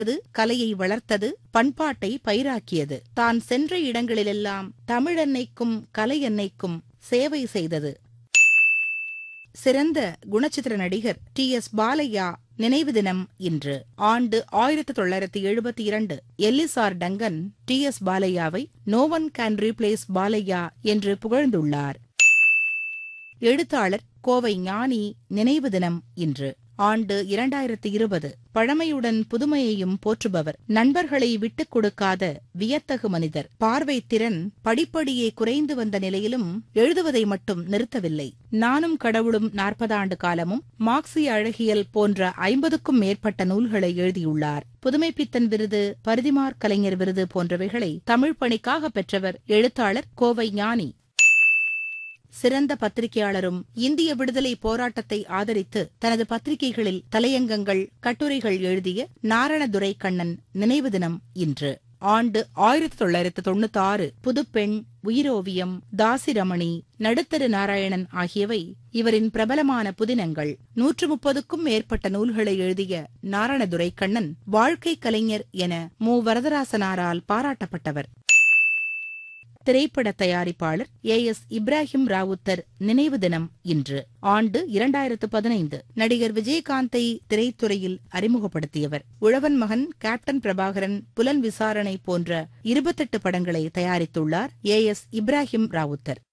அது கலையை வளர்த்தது பண்பாட்டை பயிராக்கியது தான் சென்ற இடங்களிலெல்லாம் தமிழன்னைக்கும் கலையன்னைக்கும் சேவை செய்தது சிறந்த குணச்சித்திர நடிகர் டி எஸ் பாலையா நினைவு தினம் இன்று ஆண்டு ஆயிரத்தி தொள்ளாயிரத்தி எழுபத்தி இரண்டு எல்லிசார் டங்கன் டி எஸ் பாலையாவை no one can replace Balaiah என்று புகழ்ந்துள்ளார் எழுத்தாளர் கோவை ஞானி நினைவு தினம் இன்று ஆண்டு இரண்டாயிரத்தி இருபது பழமையுடன் புதுமையையும் போற்றுபவர் நண்பர்களை விட்டுக் கொடுக்காத வியத்தகு மனிதர் பார்வை திறன் படிப்படியே குறைந்து வந்த நிலையிலும் எழுதுவதை மட்டும் நிறுத்தவில்லை நானும் கடவுளும் நாற்பதாண்டு காலமும் மார்க்சிய அழகியல் போன்ற ஐம்பதுக்கும் மேற்பட்ட நூல்களை எழுதியுள்ளார் புதுமைப்பித்தன் விருது பரிதிமார் கலைஞர் விருது போன்றவைகளை தமிழ் பணிக்காக பெற்றவர் எழுத்தாளர் கோவை ஞானி சிறந்த பத்திரிகையாளரும் இந்திய விடுதலை போராட்டத்தை ஆதரித்து தனது பத்திரிகைகளில் தலையங்கங்கள் கட்டுரைகள் எழுதிய நாரணதுரை கண்ணன் நினைவு தினம் இன்று ஆண்டு ஆயிரத்தி தொள்ளாயிரத்து தொண்ணூத்தி ஆறு புதுப்பெண் உயிரோவியம் தாசிரமணி நடுத்தரு நாராயணன் ஆகியவை இவரின் பிரபலமான புதினங்கள் நூற்று முப்பதுக்கும் மேற்பட்ட நூல்களை எழுதிய நாரணதுரை கண்ணன் வாழ்க்கை கலைஞர் என மு வரதராசனாரால் பாராட்டப்பட்டவர் திரைப்பட தயாரிப்பாளர் ஏ எஸ் இப்ராஹிம் ராவுத்தர் நினைவு தினம் இன்று ஆண்டு இரண்டாயிரத்து பதினைந்து நடிகர் விஜயகாந்தை திரைத்துறையில் அறிமுகப்படுத்தியவர் உழவன் மகன் கேப்டன் பிரபாகரன் புலன் விசாரணை போன்ற இருபத்தெட்டு படங்களை தயாரித்துள்ளார் ஏ எஸ் இப்ராஹிம் ராவுத்தர்